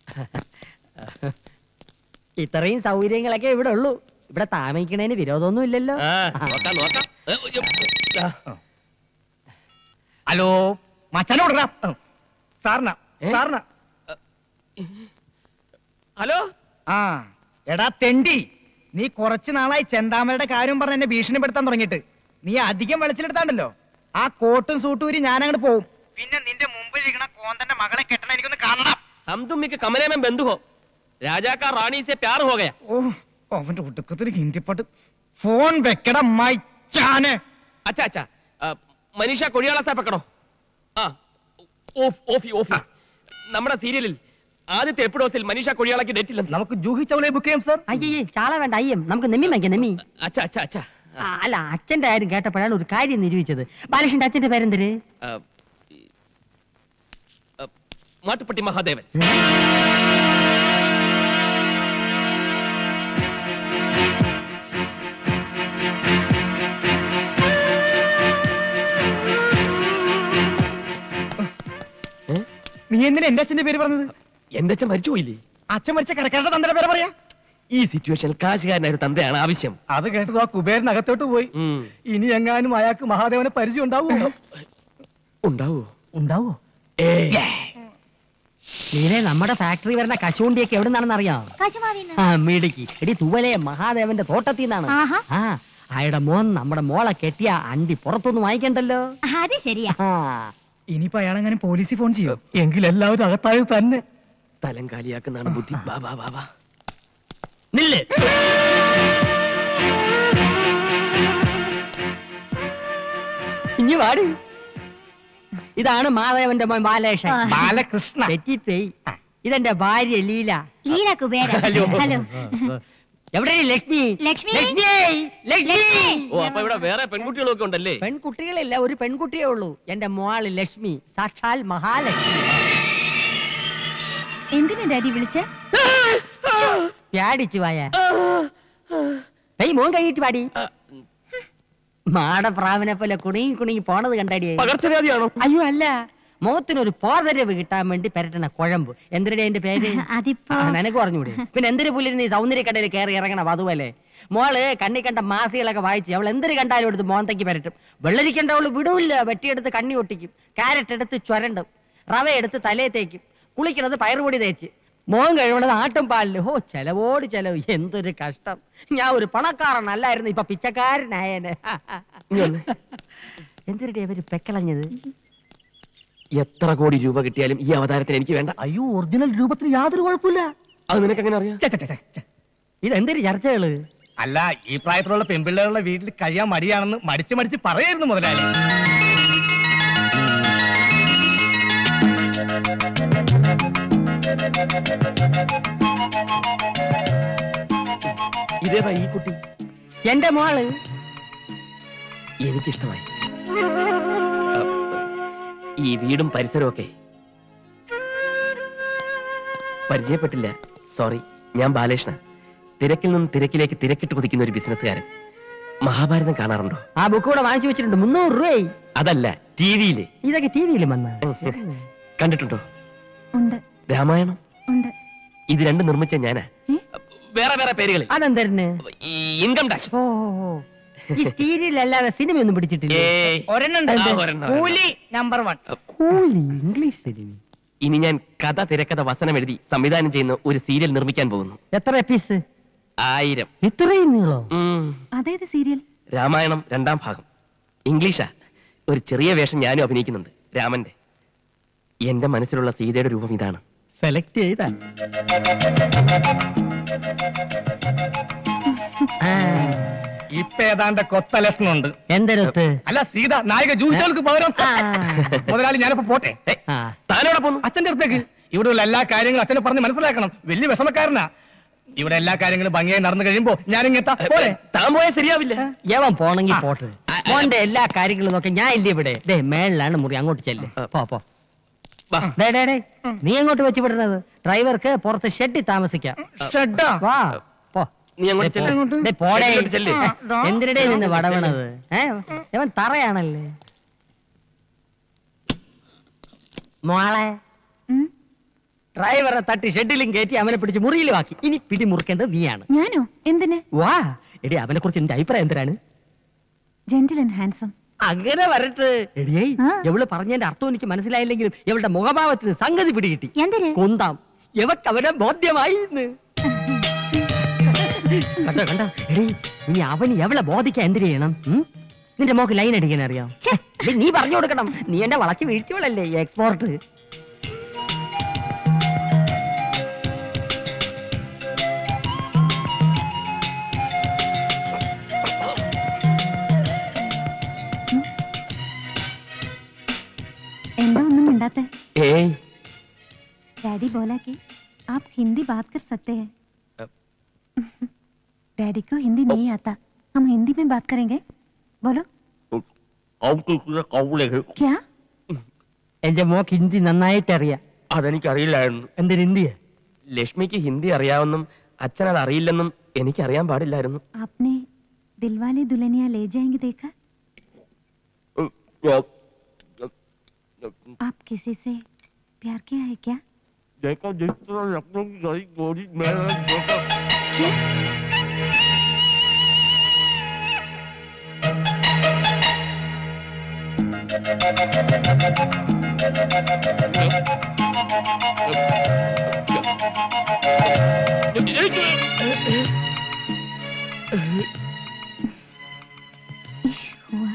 ഇത്രയും സൗകര്യങ്ങളൊക്കെ ഇവിടെ ഉള്ളൂ ഇവിടെ താമസിക്കണേന് വിരോധമൊന്നും ഇല്ലല്ലോ ആ, നോക്കാം നോക്കാം ഏ, ഉയ്യോ. ആ, ഹലോ മച്ചാനോടാ സാറിന ഏ? സാറിന ഹലോ ആ എടാ തെണ്ടി നീ കുറച്ചു നാളായി ചെന്താമരയുടെ കാര്യം പറഞ്ഞ് എന്നെ ഭീഷണിപ്പെടുത്താൻ തുടങ്ങിയിട്ട് നീ അധികം വെളിച്ചിലെടുത്താണ്ടല്ലോ ആ കോട്ടും സൂട്ടും ഊരി ഞാൻ അങ്ങോട്ട് പോവും പിന്നെ നിന്റെ മുമ്പിൽ ഇരിക്കണ കോന്തന്റെ മകളെ കെട്ടണ എനിക്കൊന്ന് കാണണം हम तुम के कमरे में बंद हो राजा का रानी से प्यार हो गया ഓ അവന്റെ ഒടുക്കത്തിൽ ഹിന്ദിപ്പാട്ട് ഫോൺ വെക്കട മൈച്ചാനെ अच्छा अच्छा अ, मनीषा കൊഴിയാള സാർ പക്കടോ ആ ഓഫ് ഓഫി ഓഫി നമ്മുടെ സീരിയലിൽ ആദ്യത്തെ എപ്പിഡോസിൽ മനീഷ കൊഴിയാളയ്ക്ക് ഡേറ്റ് ഇല്ലെന്ന് നമുക്ക് ജൂഹി ചൗലയെ ബുക്ക് ചെയ്യാം സാർ അയ്യേ ചാള വേണ്ട അയ്യം നമുക്ക് നെമ്മി വാങ്ങിക്കാം നെമ്മി അച്ഛാ അച്ഛാ അച്ഛാ ആ, അല്ല അച്ഛന്റെ കാര്യം കേട്ടപ്പോഴാണ് ഒരു കാര്യം നിരൂപിച്ചത് ബാലകൃഷ്ണന്റെ അച്ഛന്റെ പേരെന്തര് അ, ഈ, അ, മാട്ടുപ്പെട്ടി മഹാദേവൻ ഏ? നീ എന്തിനാ എന്റെ അച്ഛന്റെ പേര് പറഞ്ഞത് എന്റെ അച്ഛൻ മരിച്ചു പോയില്ലേ അച്ഛൻ മരിച്ച കിടക്കാരുടെ തന്റെ പേര് പറയാ ഈ സിറ്റുവേഷനിൽ കാശുകാരനായ ഒരു തന്തയാണ് ആവശ്യം അത് കേട്ടത് ആ കുബേരനകത്തോട്ട് പോയി ഉം. ഇനി എങ്ങാനും അയാൾക്ക് മഹാദേവനെ പരിചയം ഉണ്ടാവുമോ ഉണ്ടാവോ ഉണ്ടാവോ ഏ നീലേ നമ്മുടെ ഫാക്ടറി വരുന്ന കശുവണ്ടിയൊക്കെ എവിടെ നിന്നാണെന്ന് അറിയാം കശുമാവിന്ന് ആ മിടുക്കി എടി തുവലെ മഹാദേവന്റെ തോട്ടത്തിൽ നിന്നാണ് ആഹാ ആ അയാളുടെ മോൻ നമ്മുടെ മോളെ കെട്ടിയ അണ്ടി പുറത്തൊന്നും വാങ്ങിക്കണ്ടല്ലോ അത് ശരിയാ ആ ഇനിയിപ്പോ അയാളെങ്ങാനും പോലീസിൽ ഫോൺ ചെയ്യോ എങ്കിൽ എല്ലാവരും അകത്തായത് തന്നെ തലം കാലിയാക്കുന്നതാണ് ബുദ്ധി വാ വാ വാ വാ നില്ല് ഇനി വാടി ഇതാണ് മാധവന്റെ മോൻ ബാലേഷൻ ആ. ബാലകൃഷ്ണ തെറ്റിപ്പോയി ഇതെന്റെ ഭാര്യ ലീല ലീല കുബേര ഹലോ. ഹലോ എവിടെ ലക്ഷ്മി ലക്ഷ്മി ലക്ഷ്മി ലക്ഷ്മി ലക്ഷ്മി. ഓ അപ്പൊ ഇവിടെ വേറെ പെൺകുട്ടികളൊക്കെ ഉണ്ടല്ലേ പെൺകുട്ടികളില്ല ഒരു പെൺകുട്ടിയേ ഉള്ളൂ എന്റെ മോള് ലക്ഷ്മി സാക്ഷാൽ മഹാലക്ഷ്മി എന്തിനാ ഡാഡി വിളിച്ച പ്യാടിച്ചു വായ ഏയ് മോൻ കഴിഞ്ഞിട്ട് പാടി ആ, മാടപ്രാവിനെ പോലെ കുണുങ്ങി കുണുങ്ങി പോണത് കണ്ടാടിയേ പകർച്ചവ്യാധിയാണോ അയ്യോ അല്ല മുഖത്തിനൊരു പോർവരവ് കിട്ടാൻ വേണ്ടി പെരട്ടണ കുഴമ്പ് എന്തിനടെ എന്റെ പേര് അതിപ്പോ ആ, നിനക്ക് പറഞ്ഞൂടെ പിന്നെ എന്തൊരു പുല്ലിന് ഈ സൗന്ദര്യക്കടയിൽ കയറി ഇറങ്ങണം അതുപോലെ മോള് കണ്ണി കണ്ട മാസികളൊക്കെ വായിച്ച് അവൾ എന്തൊരു കണ്ടാലും എടുത്ത് മോന്തയ്ക്ക് പരട്ടും വെള്ളരിക്കണ്ട അവള് വിടൂല്ല വെട്ടിയെടുത്ത് കണ്ണി ഒട്ടിക്കും കാരറ്റ് എടുത്ത് ചുരണ്ടും റവ എടുത്ത് തലയെ തേക്കും കുളിക്കണത് പയറുപൊടി തേച്ച് മോൻ കഴിവണത് ആട്ടും പാലില് ഹോ ചെലവോട് ചെലവ് എന്തൊരു കഷ്ടം ഞാൻ ഒരു പണക്കാരനല്ലായിരുന്നു ഇപ്പൊ പിച്ചക്കാരനായേനെ ഇനി വന്നേ. എന്തിനടെ അവര് പെക്കളഞ്ഞത് എത്ര കോടി രൂപ കിട്ടിയാലും ഈ അവതാരത്തിന് എനിക്ക് വേണ്ട അയ്യോ ഒറിജിനൽ രൂപത്തിൽ യാതൊരു കുഴപ്പമില്ല അത് നിനക്ക് എങ്ങനെ അറിയാം ഛെ, ഛെ, ഛെ, ഛെ. ഇതെന്തൊരു ചർച്ചകള് അല്ല ഈ പ്രായത്തിലുള്ള പെൺപിള്ളേരുടെ വീട്ടിൽ കഴിയാൻ മടിയാണെന്ന് മടിച്ച് മടിച്ച് പറയായിരുന്നു മുതലാളി ഇതേതാ ഈ കുട്ടി എന്റെ മോള് എനിക്കിഷ്ടമായി ഈ വീടും പരിസരവും ഒക്കെ പരിചയപ്പെട്ടില്ല സോറി ഞാൻ ബാലകൃഷ്ണ തിരക്കിൽ നിന്ന് തിരക്കിലേക്ക് തിരക്കിട്ട് കുതിക്കുന്ന ഒരു ബിസിനസ്സുകാരൻ മഹാഭാരതം കാണാറുണ്ടോ ആ ബുക്ക് കൂടെ വാങ്ങിച്ചു വെച്ചിട്ടുണ്ട് മുന്നൂറ് രൂപയായി അതല്ല ടി വിയില് ഇതൊക്കെ ടി വിയിലും വന്ന കണ്ടിട്ടുണ്ടോ ഉണ്ട് രാമായണം ഉണ്ട് ഇത് രണ്ടും നിർമ്മിച്ച ഞാനാ ഏ? വേറെ വേറെ പേരുകളിൽ അതെന്തരന് ഈ ഇൻകം ടാക്സ് ഓ ഓ, ഓ. ഈ സീരിയലല്ലാതെ സിനിമയൊന്നും പിടിച്ചിട്ടില്ല ഏയ് ഒരെണ്ണം ആ, ഒരെണ്ണം, Coolie number one Coolie English cinema ഇനി ഞാൻ കഥ തിരക്കഥ വസനം എഴുതി സംവിധാനം ചെയ്യുന്ന ഒരു സീരിയൽ നിർമ്മിക്കാൻ പോകുന്നു എത്ര എപ്പീസ് ആയിരം ഇത്രയും നീളോ ഉം. അതേത് സീരിയൽ രാമായണം രണ്ടാം ഭാഗം ഇംഗ്ലീഷാ ഒരു ചെറിയ വേഷം ഞാനും അഭിനയിക്കുന്നുണ്ട് രാമന്റെ എന്റെ മനസ്സിലുള്ള സീതയുടെ രൂപം ഇതാണ് സെലക്ട് ചെയ്ത ഇപ്പൊ ഏതാണ്ട് കൊത്ത ലക്ഷണമുണ്ട് എന്തരത്ത് അല്ല സീത നായിക ജൂഹിച്ചവർക്ക് പകരം ആ. മുതലാളി ഞാനിപ്പോ പോട്ടെ ഏയ്, ആ താനോടെ പോന്നു അച്ഛന്റെ അടുത്തേക്ക് ഇവിടെയുള്ള എല്ലാ കാര്യങ്ങളും അച്ഛനെ പറഞ്ഞ് മനസ്സിലാക്കണം വലിയ വിഷമക്കാരനാ ഇവിടെ എല്ലാ കാര്യങ്ങളും ഭംഗിയായി നടന്നു കഴിയുമ്പോ ഞാനിങ്ങെത്താ പോലെ താൻ പോയാൽ ശരിയാവില്ല യവൻ പോണെങ്കി ആ. പോട്ട് മോന്റെ എല്ലാ കാര്യങ്ങളും നോക്കി ഞാൻ ഇല്ല ഇവിടെ ദേ മേളിലാണ് മുറി അങ്ങോട്ട് ചെല്ല് പോ പോ വാ. ദേ, ദേ, ദേ. നീ എങ്ങോട്ട് വെച്ച് വിടുന്നത് ഡ്രൈവർക്ക് പുറത്ത് ഷെഡിൽ താമസിക്കാം ഷെഡാ വാ പോ നീ അങ്ങോട്ട് ദേ, ചെല്ല്. പോ. ദേ, പോടേ ഷെഡിലോട്ട് ചെല്ല്. എന്തിനടേ നിന്ന് വടവണത് ഏ ഇവൻ തറയാണല്ലേ മോളെ ഉം. ഡ്രൈവറെ തട്ടി ഷെഡിലും കയറ്റി അവനെ പിടിച്ച് മുറിയിലുമാക്കി ഇനി പിടി മുറുക്കേണ്ടത് നീയാണ് ഞാനോ എന്തിന് വാ എടി അവനെ കുറിച്ച് എന്റെ അഭിപ്രായം എന്തിനാണ് ജെന്റിൽ ആൻഡ് ഹാൻസം അങ്ങനെ വരട്ടെ എടിയേ ആ. എവള് പറഞ്ഞതിന്റെ അർത്ഥം എനിക്ക് മനസ്സിലായില്ലെങ്കിലും ഇവളുടെ മുഖഭാവത്തിന് സംഗതി പിടികിട്ടി എന്തിന് കൊന്താം എവക്ക് അവനെ ബോധ്യമായി എന്ന്. കണ്ടോ കണ്ടോ എടീ ഇനി അവന് എവളെ ബോധിക്കാൻ എന്തിനു ചെയ്യണം ഉം? നിന്റെ മോക്ക് ലൈൻ അടിക്കാൻ അറിയാം എടീ, നീ പറഞ്ഞു കൊടുക്കണം നീ എന്നെ വളച്ച് വീഴ്ചകളല്ലേ എക്സ്പോർട്ട് എന്താ ഒന്നും മിണ്ടാത്തെ ഏയ് डैडी बोला कि आप हिंदी बात कर सकते हैं डैडी को हिंदी नहीं आता हम हिंदी में बात करेंगे बोलो क्या എന്റെ മോക്ക് ഹിന്ദി നന്നായിട്ട് അറിയാം അതെനിക്കറിയില്ലായിരുന്നു എന്തിന് ഹിന്ദിയെ ലക്ഷ്മിക്ക് ഹിന്ദി അറിയാമെന്നും അച്ഛൻ അത് അറിയില്ലെന്നും എനിക്കറിയാൻ പാടില്ലായിരുന്നു आपने दिलवाले दुल्हनिया ले जाएंगे देखा आप किसी से प्यार किया है क्या क्या इश्क हुआ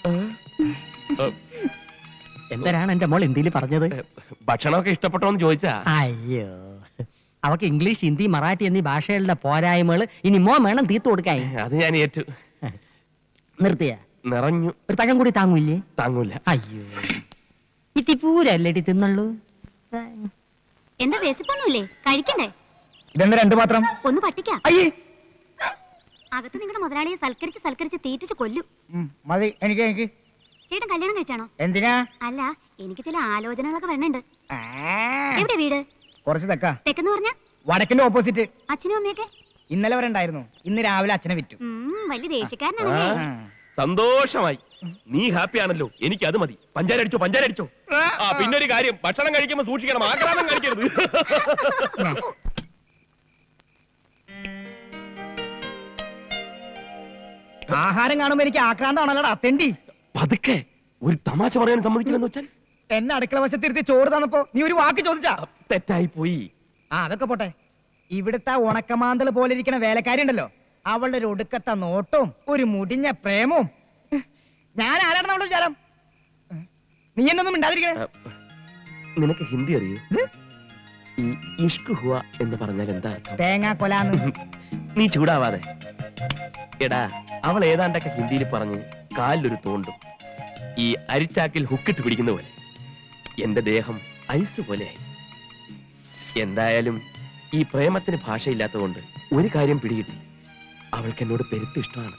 എന്തരാണ് എന്റെ മോൾ ഹിന്ദിയിൽ പറഞ്ഞത് ഭക്ഷണമൊക്കെ ഇഷ്ടപ്പെട്ടോന്ന് ചോദിച്ചാ അയ്യോ അവക്ക് ഇംഗ്ലീഷ് ഹിന്ദി മറാഠി എന്നീ ഭാഷകളുടെ പോരായ്മകൾ ഇനി മോ വേണം തീർത്തു കൊടുക്കാൻ അത് ഞാൻ ഏറ്റു നിർത്തിയ നിറഞ്ഞു ഒരു പഴം കൂടി താങ്ങൂല്ലേ താങ്ങൂല അയ്യോ ഇത്തിപ്പൂരല്ലേടി തിന്നുള്ളൂ എന്താ വിശപ്പൊന്നുമില്ലേ കഴിക്കണ്ടേ ഇതെന്താ രണ്ടു മാത്രം ഒന്ന് പട്ടിക്കാം അയ്യേ അകത്ത് നിങ്ങളുടെ മുതലാളിയെ സൽക്കരിച്ച് സൽക്കരിച്ച് തീറ്റിച്ച് കൊല്ലും ഉം, മതി എനിക്ക് എനിക്ക് ചേട്ടൻ കല്യാണം കഴിച്ചാണോ എന്തിനാ അല്ല എനിക്ക് ചില ആലോചനകളൊക്കെ വരുന്നുണ്ട് ആ, എവിടെ വീട് കുറച്ച് തെക്കാ തെക്കെന്ന് പറഞ്ഞ വടക്കിന്റെ ഓപ്പോസിറ്റ് അച്ഛനും അമ്മയൊക്കെ ഇന്നലെ വരെ ഉണ്ടായിരുന്നു ഇന്ന് രാവിലെ അച്ഛനെ വിറ്റു ഉം, വലിയ ദേഷ്യക്കാരനാണല്ലേ ആ. സന്തോഷമായി നീ ഹാപ്പി ആണല്ലോ എനിക്ക് അത് മതി പഞ്ചാര അടിച്ചോ പഞ്ചാര അടിച്ചോ ആ പിന്നെ ഒരു കാര്യം ഭക്ഷണം കഴിക്കുമ്പോ സൂക്ഷിക്കണം ആക്രാമം കഴിക്കരുത് ആഹാരം കാണുമ്പോ എനിക്ക് ആക്രാന്താണല്ലോടാ അത്തണ്ടി പതുക്കെ ഒരു തമാശ പറയാൻ സമ്മതിക്കില്ലെന്ന് വെച്ചാൽ എന്നെ അടുക്കള വശത്തിരുത്തി ചോറ് തന്നപ്പോ നീ ഒരു വാക്ക് ചോദിച്ചാ തെറ്റായി പോയി ആ അതൊക്കെ പോട്ടെ ഇവിടുത്തെ ഉണക്കമാന്തള് പോലെ ഇരിക്കണ വേലക്കാരി ഉണ്ടല്ലോ അവളുടെ ഒരു ഒടുക്കത്തെ നോട്ടവും ഒരു മുടിഞ്ഞ പ്രേമവും ഞാൻ ആരാണ് അവളുടെ വിചാരം നീ എന്നൊന്നും മിണ്ടാതിരിക്കണേ നിനക്ക് ഹിന്ദി അറിയൂ ഈ ഇഷ്ക് ഹുവ എന്ന് പറഞ്ഞാൽ എന്താ അർത്ഥം തേങ്ങാ കൊലാന്ന് നീ ചൂടാവാതെ എടാ അവൾ ഏതാണ്ടൊക്കെ ഹിന്ദിയിൽ പറഞ്ഞ് കാലിലൊരു തോണ്ടും ഈ അരിച്ചാക്കിൽ ഹുക്കിട്ട് പിടിക്കുന്ന പോലെ എന്റെ ദേഹം ഐസ് പോലെയായി എന്തായാലും ഈ പ്രേമത്തിന് ഭാഷയില്ലാത്തതുകൊണ്ട് ഒരു കാര്യം പിടികിട്ടി അവൾക്ക് എന്നോട് പെരുത്ത് ഇഷ്ടമാണ്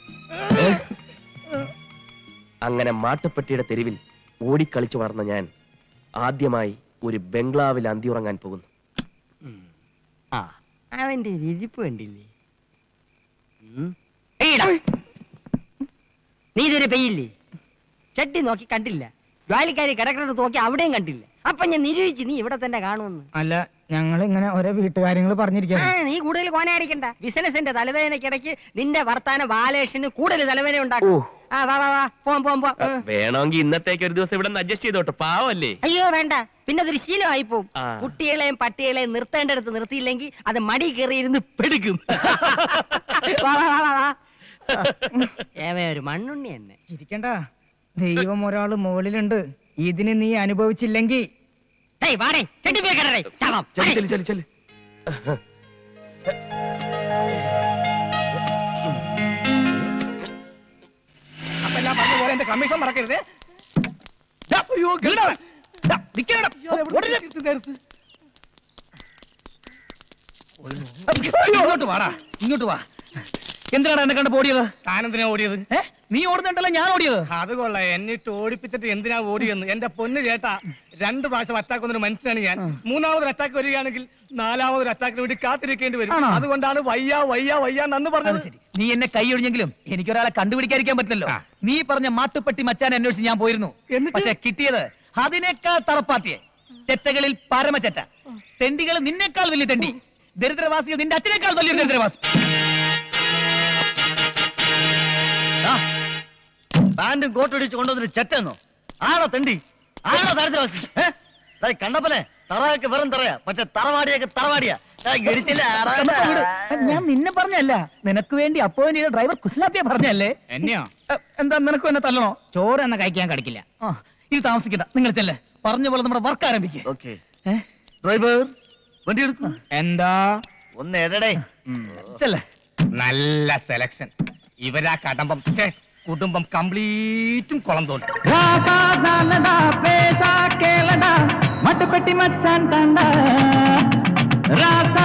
അങ്ങനെ മാട്ടുപ്പെട്ടിയുടെ തെരുവിൽ ഓടിക്കളിച്ചു വളർന്ന ഞാൻ ആദ്യമായി ഒരു ബംഗ്ലാവിൽ അന്തിയുറങ്ങാൻ പോകുന്നു ആ അവന്റെ ഒരു ഇരിപ്പ് കണ്ടില്ലേ ഉം. എയ്യടാ. നീ ഇതുവരെ പെയ്യില്ലേ ചട്ടി നോക്കി കണ്ടില്ല ജോലിക്കാരി കിടക്കുന്നത് നോക്കി അവിടെയും കണ്ടില്ല അപ്പൊ ഞാൻ നിരൂപിച്ച് നീ ഇവിടെ തന്നെ കാണുമെന്ന് അല്ല ഞങ്ങൾ ഇങ്ങനെ ഓരോ വീട്ടുകാര്യങ്ങൾ ആ, പറഞ്ഞിരിക്കുകയാണ് നീ കൂടുതൽ കോനയടിക്കണ്ട ബിസിനസിന്റെ തലവേദനക്കിടയ്ക്ക് നിന്റെ വർത്താന ബാലേഷന് കൂടുതൽ തലവേദന ഉണ്ടാക്കും ഓ. ആ വാ വാ വാ പോം പോം പോ ഉം. വേണമെങ്കിൽ ഇന്നത്തേക്ക് ഒരു ദിവസം ഇവിടെ അഡ്ജസ്റ്റ് ചെയ്തോട്ടെ പാവല്ലേ അയ്യോ വേണ്ട പിന്നെ അതൊരു ശീലമായി പോവും ആ. കുട്ടികളെയും പട്ടികളെയും നിർത്തേണ്ടടുത്ത് നിർത്തിയില്ലെങ്കിൽ അത് മടി കയറിയിരുന്ന് പെടുക്കും വാ, വാ, വാ, വാ, വാ. ഏവേ ഒരു മണ്ണുണ്ണി തന്നെ ചിരിക്കണ്ട ദൈവം ഒരാള് മുകളിലുണ്ട് ഇതിന് നീ അനുഭവിച്ചില്ലെങ്കിൽ ഡേയ്, വാടേ, ചെട്ടി പോയി കിടടേ, ശവം. ചെല് ചെല് ചെല് ചെല് അപ്പൊ ഞാൻ പറഞ്ഞ പോലെ എന്റെ കമ്മീഷൻ മറക്കരുത് ദാ, അയ്യോ, ഗരുഡാ. ദാ, നിക്കണെടാ. ഓടരുത്. അയ്യോ, ഇങ്ങോട്ട് വാടാ ഇങ്ങോട്ട് വാ എന്തിനാണ് എന്നെ കണ്ട് ഓടിയത് താനെന്തിനാ ഓടിയത് ഏ? നീ ഓടുന്നുണ്ടല്ലോ ഞാൻ ഓടിയത് അത് കൊള്ളാം എന്നിട്ട് ഓടിപ്പിച്ചിട്ട് എന്തിനാ ഓടിയെന്ന് എന്റെ പൊന്ന് ചേട്ടാ രണ്ട് പ്രാവശ്യം അറ്റാക്ക് വന്നൊരു മനുഷ്യനാണ് ഞാൻ മൂന്നാമതൊരു അറ്റാക്ക് വരികയാണെങ്കിൽ നാലാമതൊരു അറ്റാക്കിന് വേണ്ടി കാത്തിരിക്കേണ്ടി വരും ആണോ? അതുകൊണ്ടാണ് വയ്യ വയ്യ വയ്യ നന്ന് അത് പറഞ്ഞത് ശരി നീ എന്നെ കൈയൊഴിഞ്ഞെങ്കിലും എനിക്കൊരാളെ കണ്ടുപിടിക്കാതിരിക്കാൻ പറ്റില്ലല്ലോ നീ പറഞ്ഞ മാട്ടുപ്പെട്ടി മച്ചാൻ അന്വേഷിച്ച് ഞാൻ പോയിരുന്നു എന്നിട്ട്? പക്ഷെ കിട്ടിയത് അതിനേക്കാൾ തറപ്പാത്തിയെ ചെറ്റകളിൽ പരമചെറ്റ തെണ്ടികൾ നിന്നേക്കാൾ വലിയ തെണ്ടി ദരിദ്രവാസികൾ നിന്റെ അച്ഛനേക്കാൾ വലിയ ദരിദ്രവാസി പാന്റും കോട്ടും ഇടിച്ച് കൊണ്ടുവന്നിട്ട് ചെറ്റെന്നോ ആണോ തെണ്ടി ആണോ ദാരിദ്ര്യവാസി ഏ? ദാ ഈ കണ്ടപ്പനെ തറയൊക്കെ വെറും തറയാ പക്ഷെ തറവാടിയൊക്കെ തറവാടിയാ ദാ ഗഡിച്ചില്ല, ആടാ. ഞാൻ നിന്നെ പറഞ്ഞല്ല നിനക്ക് വേണ്ടി അപ്പോയിന്റ് ചെയ്ത ഡ്രൈവർ കുസ്ലാപ്പിയെ പറഞ്ഞല്ലേ എന്നെയോ എ, എന്താ നിനക്കും എന്നെ തല്ലണോ ചോറ് എന്ന കഴിക്കാൻ കടിക്കില്ല ആ ഇത് താമസിക്കണ്ട നിങ്ങൾ ചെല്ലേ പറഞ്ഞ പോലെ നമ്മുടെ വർക്ക് ആരംഭിക്കേ ഓക്കേ ഡ്രൈവർ വണ്ടി എടുക്കൂ എന്താ ഒന്ന് എടടേ ചെല്ലേ നല്ല സെലക്ഷൻ ഇവരാ കടമ്പം ഛേ, കുടുംബം കംപ്ലീറ്റും കുളം തോട്ടും మట్టు పెట్టి మచ్చాన్ తండ రాస